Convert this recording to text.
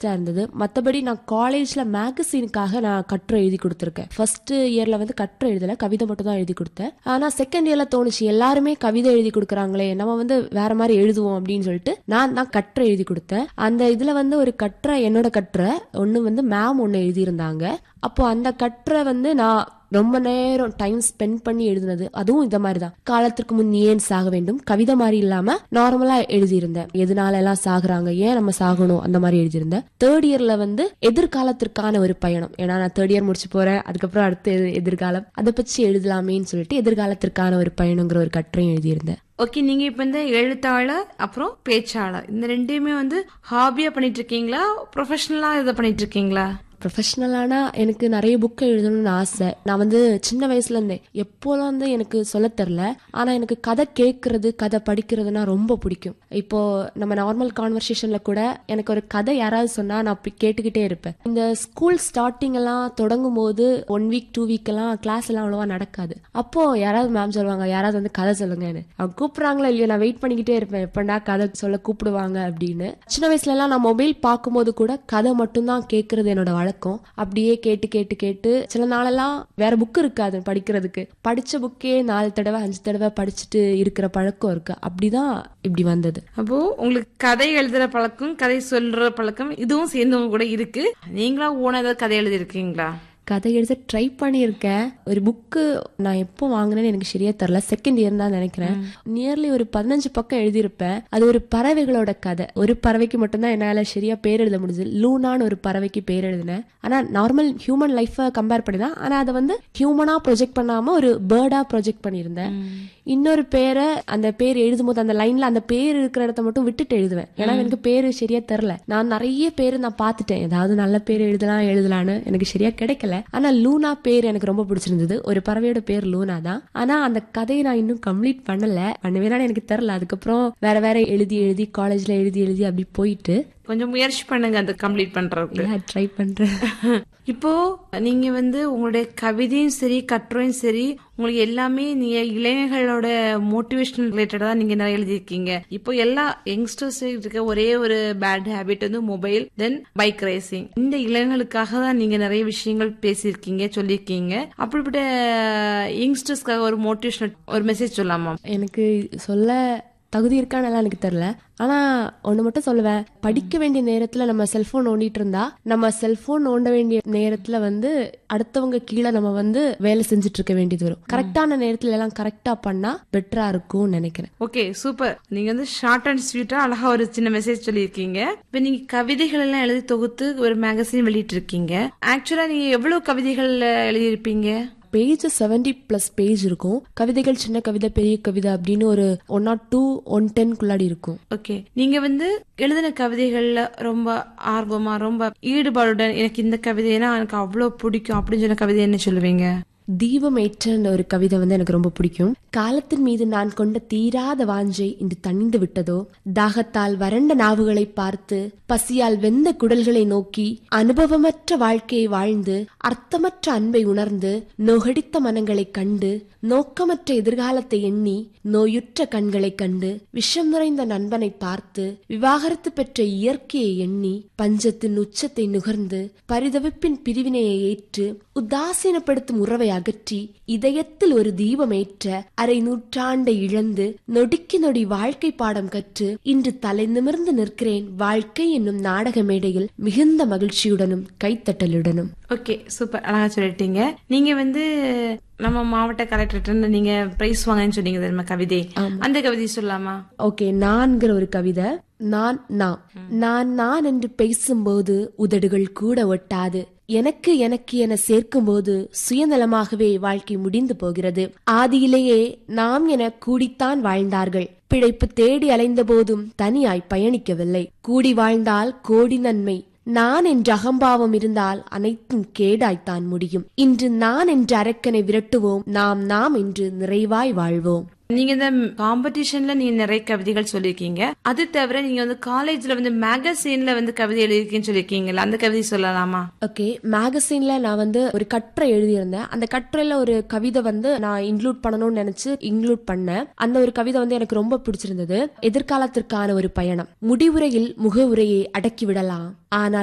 இன்ட்ரெஸ்டா இருந்தது மத்தபடி நான் காலேஜ்ல மேகசீனுக்காக நான் கட்டுரை எழுதி கொடுத்துருக்கேன் ஃபர்ஸ்ட் இயர்ல வந்து கட்டுரை எழுதல கவிதை மட்டும் தான் எழுதி கொடுத்தேன் ஆனா செகண்ட் இயர்ல தோணுச்சு எல்லாருமே கவிதை எழுதி கொடுக்குறாங்களே நம்ம வந்து வேற மாதிரி எழுதுவோம் அப்படின்னு சொல்லிட்டு நான் தான் கட்டுரை எழுதி கொடுத்தேன் அந்த இதுல வந்து ஒரு கட்டுரை என்னோட கட்டுரை ஒன்னு வந்து மேம் ஒன்னு எழுதியிருந்தாங்க அப்போ அந்த கட்டுரை வந்து நான் ரொம்ப நேரம் டைம் ஸ்பெண்ட் பண்ணி எழுதுனது அதுவும் இந்த மாதிரி தான் காலத்திற்கு முன் நீ ஏன் சாக வேண்டும் கவிதை மாதிரி இல்லாம நார்மலா எழுதியிருந்தேன் எதனால எல்லாம் சாகுறாங்க ஏன் நம்ம சாகணும் அந்த மாதிரி எழுதியிருந்தேன் தேர்ட் இயர்ல வந்து எதிர்காலத்திற்கான ஒரு பயணம் ஏன்னா நான் தேர்ட் இயர் முடிச்சு போறேன் அதுக்கப்புறம் அடுத்து எது- எதிர்காலம் அதை பற்றி எழுதலாமேன்னு சொல்லிட்டு எதிர்காலத்திற்கான ஒரு பயணங்கிற ஒரு கட்டுரையும் எழுதியிருந்தேன் ஓகே நீங்க இப்ப இந்த எழுத்தாளர் அப்புறம் பேச்சாளர் இந்த ரெண்டையுமே வந்து ஹாபியா பண்ணிட்டு இருக்கீங்களா ப்ரொஃபஷனலா இதை பண்ணிட்டு இருக்கீங்களா ப்ரொஃபஷனலானா எனக்கு நிறைய புக் எழுதணும்னு ஆசை நான் வந்து சின்ன வயசுல இருந்தேன் எப்போலாம் வந்து எனக்கு சொல்ல தெரில ஆனா எனக்கு கதை கேட்கறது கதை படிக்கிறதுனா ரொம்ப பிடிக்கும் இப்போ நம்ம நார்மல் கான்வர்சேஷன்ல கூட எனக்கு ஒரு கதை யாராவது சொன்னா நான் அப்படி கேட்டுக்கிட்டே இருப்பேன் இந்த ஸ்கூல் ஸ்டார்டிங் எல்லாம் தொடங்கும் போது ஒன் வீக் டூ வீக் எல்லாம் கிளாஸ் எல்லாம் அவ்வளவா நடக்காது அப்போ யாராவது மேம் சொல்லுவாங்க யாராவது வந்து கதை சொல்லுங்கன்னு அவங்க கூப்பிடுறாங்களோ இல்லையோ நான் வெயிட் பண்ணிக்கிட்டே இருப்பேன் எப்படா கதை சொல்ல கூப்பிடுவாங்க அப்படின்னு சின்ன வயசுல எல்லாம் நான் மொபைல் பார்க்கும்போது கூட கதை மட்டும்தான் கேட்கறது என்னோட வழக்கம் அப்படியே கேட்டு கேட்டு கேட்டு சில நாளெல்லாம் வேற புக் இருக்காது படிக்கிறதுக்கு படிச்ச புக்கே நாலு தடவை அஞ்சு தடவை படிச்சுட்டு இருக்கிற பழக்கம் இருக்கு அப்படிதான் இப்படி வந்தது அப்போ உங்களுக்கு கதை எழுதுற பழக்கம் கதை சொல்ற பழக்கம் இதுவும் சேர்ந்து உங்க கூட இருக்கு நீங்களா ஓன ஏதாவது கதை எழுதி இருக்கீங்களா கதை எழுத ட்ரை பண்ணியிருக்கேன் ஒரு புக்கு நான் எப்போ வாங்கினேன்னு எனக்கு சரியா தெரில செகண்ட் இயர் தான் நினைக்கிறேன் நியர்லி ஒரு பதினஞ்சு பக்கம் எழுதியிருப்பேன் அது ஒரு பறவைகளோட கதை ஒரு பறவைக்கு மட்டும்தான் என்னால சரியா பேர் எழுத முடிஞ்சது லூனான்னு ஒரு பறவைக்கு பேர் எழுதினேன் ஆனா நார்மல் ஹியூமன் லைஃபை கம்பேர் பண்ணி தான் ஆனா அதை வந்து ஹியூமனா ப்ரொஜெக்ட் பண்ணாம ஒரு பேர்டா ப்ரொஜெக்ட் பண்ணியிருந்தேன் இன்னொரு பேரை அந்த பேர் எழுதும் போது அந்த லைன்ல அந்த பேர் இருக்கிற இடத்த மட்டும் விட்டுட்டு எழுதுவேன் ஏன்னா எனக்கு பேரு சரியா தெரில நான் நிறைய பேர் நான் பார்த்துட்டேன் ஏதாவது நல்ல பேர் எழுதலாம் எழுதலான்னு எனக்கு சரியா கிடைக்கல ஆனா லூனா பேர் எனக்கு ரொம்ப பிடிச்சிருந்தது ஒரு பறவையோட பேர் லூனா தான் ஆனா அந்த கதையை நான் இன்னும் கம்ப்ளீட் பண்ணல பண்ணுவேனான்னு எனக்கு தெரில அதுக்கப்புறம் வேற வேற எழுதி எழுதி காலேஜ்ல எழுதி எழுதி அப்படி போயிட்டு கொஞ்சம் முயற்சி பண்ணுங்க அதை கம்ப்ளீட் பண்றதுக்கு ட்ரை பண்றேன் இப்போ நீங்க வந்து உங்களுடைய கவிதையும் சரி கட்டுரையும் சரி உங்களுக்கு எல்லாமே நீங்க இளைஞர்களோட மோட்டிவேஷனல் ரிலேட்டடா தான் நீங்க நிறைய எழுதியிருக்கீங்க இப்போ எல்லா யங்ஸ்டர்ஸ் இருக்க ஒரே ஒரு பேட் ஹேபிட் வந்து மொபைல் தென் பைக் ரேசிங் இந்த இளைஞர்களுக்காக தான் நீங்க நிறைய விஷயங்கள் பேசியிருக்கீங்க சொல்லியிருக்கீங்க அப்படிப்பட்ட யங்ஸ்டர்ஸ்க்காக ஒரு மோட்டிவேஷனல் ஒரு மெசேஜ் சொல்லலாமா எனக்கு சொல்ல தகுதி இருக்கான்னு எனக்கு தெரியல ஆனா ஒண்ணு மட்டும் சொல்லுவேன் படிக்க வேண்டிய நேரத்துல நம்ம செல்போன் நோண்டிட்டு இருந்தா நம்ம செல்போன் நோண்ட வேண்டிய நேரத்துல வந்து அடுத்தவங்க கீழே நம்ம வந்து வேலை செஞ்சுட்டு இருக்க வேண்டியது வரும் கரெக்டான நேரத்துல எல்லாம் கரெக்டா பண்ணா பெட்டரா இருக்கும்னு நினைக்கிறேன் ஓகே சூப்பர் நீங்க வந்து ஷார்ட் அண்ட் ஸ்வீட்டா அழகா ஒரு சின்ன மெசேஜ் சொல்லியிருக்கீங்க இப்ப நீங்க கவிதைகள் எல்லாம் எழுதி தொகுத்து ஒரு மேகசின் வெளியிட்டு இருக்கீங்க ஆக்சுவலா நீங்க எவ்வளவு கவிதைகள் எழுதியிருப்பீங்க பேஜ் செவன்டி பிளஸ் பேஜ் இருக்கும் கவிதைகள் சின்ன கவிதை பெரிய கவிதை அப்படின்னு ஒரு ஒன் நாட் டூ ஒன் டென்குள்ளாடி இருக்கும் ஓகே நீங்க வந்து எழுதின கவிதைகள்ல ரொம்ப ஆர்வமா ரொம்ப ஈடுபாடுடன் எனக்கு இந்த கவிதைனா எனக்கு அவ்வளவு பிடிக்கும் அப்படின்னு சொன்ன கவிதை என்ன சொல்லுவீங்க தீபம் ஏற்றன்ற ஒரு கவிதை வந்து எனக்கு ரொம்ப பிடிக்கும் காலத்தின் மீது நான் கொண்ட தீராத வாஞ்சை இன்று தணிந்து விட்டதோ தாகத்தால் வறண்ட நாவுகளை பார்த்து பசியால் வெந்த குடல்களை நோக்கி அனுபவமற்ற வாழ்க்கையை வாழ்ந்து அர்த்தமற்ற அன்பை உணர்ந்து நொகடித்த மனங்களைக் கண்டு நோக்கமற்ற எதிர்காலத்தை எண்ணி நோயுற்ற கண்களைக் கண்டு விஷம் நிறைந்த நண்பனை பார்த்து விவாகரத்து பெற்ற இயற்கையை எண்ணி பஞ்சத்தின் உச்சத்தை நுகர்ந்து பரிதவிப்பின் பிரிவினையை ஏற்று உதாசீனப்படுத்தும் உறவை அகற்றி இதயத்தில் ஒரு தீபமேற்ற அரை நூற்றாண்டை இழந்து நொடிக்கு நொடி வாழ்க்கை பாடம் கற்று இன்று தலை நிமிர்ந்து நிற்கிறேன் வாழ்க்கை என்னும் நாடக மேடையில் மிகுந்த மகிழ்ச்சியுடனும் கைத்தட்டலுடனும் ஓகே சூப்பர் அழகா சொல்லிட்டீங்க நீங்க வந்து நம்ம மாவட்ட கலெக்டர்கிட்ட நீங்க பிரைஸ் வாங்கன்னு சொன்னீங்க தெரியுமா கவிதை அந்த கவிதை சொல்லலாமா ஓகே நான்கிற ஒரு கவிதை நான் நான் நான் நான் என்று பேசும்போது உதடுகள் கூட ஒட்டாது எனக்கு எனக்கு என சேர்க்கும்போது சுயநலமாகவே வாழ்க்கை முடிந்து போகிறது ஆதியிலேயே நாம் என கூடித்தான் வாழ்ந்தார்கள் பிழைப்பு தேடி அலைந்த போதும் தனியாய் பயணிக்கவில்லை கூடி வாழ்ந்தால் கோடி நன்மை நான் என்ற அகம்பாவம் இருந்தால் அனைத்தும் கேடாய்த்தான் முடியும் இன்று நான் என்ற அரக்கனை விரட்டுவோம் நாம் நாம் என்று நிறைவாய் வாழ்வோம் நீங்க இந்த காம்படிஷன்ல நீங்க நிறைய கவிதைகள் சொல்லியிருக்கீங்க அது தவிர நீங்க வந்து காலேஜ்ல வந்து மேகசீன்ல வந்து கவிதை எழுதியிருக்கீங்கன்னு சொல்லியிருக்கீங்கல்ல அந்த கவிதை சொல்லலாமா ஓகே மேகசின்ல நான் வந்து ஒரு கட்டுரை எழுதியிருந்தேன் அந்த கட்டுரையில ஒரு கவிதை வந்து நான் இன்க்ளூட் பண்ணணும்னு நினைச்சு இன்க்ளூட் பண்ணேன் அந்த ஒரு கவிதை வந்து எனக்கு ரொம்ப பிடிச்சிருந்தது எதிர்காலத்திற்கான ஒரு பயணம் முடிவுரையில் முக உரையை அடக்கி விடலாம் ஆனால்